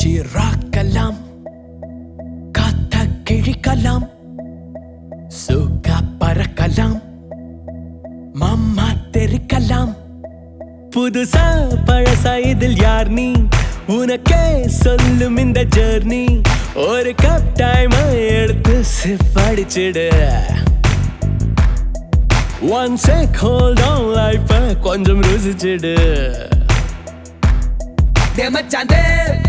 சீராக்கலாம் காத்த கிழிக்கலாம் சுக பறக்கலாம் மாமா தெரிக்கலாம் புதுசா பழசா இதில் யார் நீ உனக்கே சொல்லும் இந்த ஜர்னி ஒரு கப் டைம் எடுத்து சிப்படிச்சிடு one check hold on life கொஞ்சம் ருசிச்சிடு டே மச்சான் டே